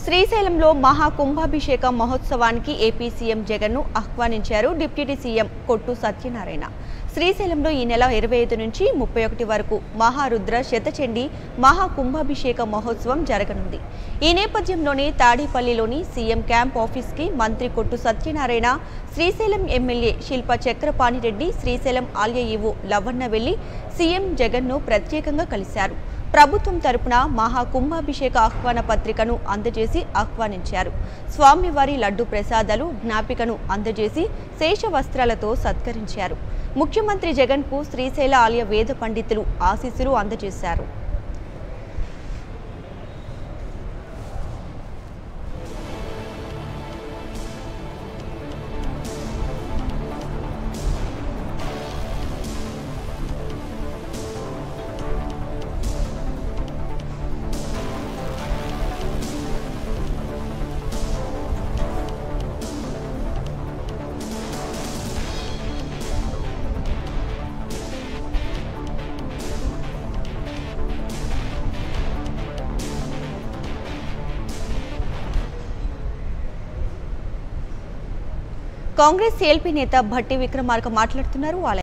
శ్రీశైలంలో మహా కుంభాభిషేక మహోత్సవానికి ఏపీ సీఎం జగన్ను ఆహ్వానించారు డిప్యూటీ సీఎం కొట్టు సత్యనారాయణ శ్రీశైలంలో ఈ నెల ఇరవై ఐదు నుంచి ముప్పై ఒకటి వరకు మహారుద్ర శతచండి మహా కుంభాభిషేక మహోత్సవం జరగనుంది ఈ నేపథ్యంలోనే తాడేపల్లిలోని సీఎం క్యాంప్ ఆఫీస్కి మంత్రి కొట్టు సత్యనారాయణ శ్రీశైలం ఎమ్మెల్యే శిల్ప చక్రపాణిరెడ్డి శ్రీశైలం ఆలయ ఈవో లవన్న వెళ్లి సీఎం జగన్ను ప్రత్యేకంగా కలిశారు ప్రభుత్వం తరపున మహా కుంభాభిషేక ఆహ్వాన పత్రికను అందజేసి ఆహ్వానించారు స్వామివారి లడ్డు ప్రసాదాలు జ్ఞాపికను అందజేసి శేష వస్త్రాలతో సత్కరించారు ముఖ్యమంత్రి జగన్కు శ్రీశైల ఆలయ వేద పండితులు ఆశీస్సులు అందజేశారు కాంగ్రెస్ ఏల్పీ నేత భట్టి విక్రమార్క మాట్లాడుతున్నారు వాళ్ళ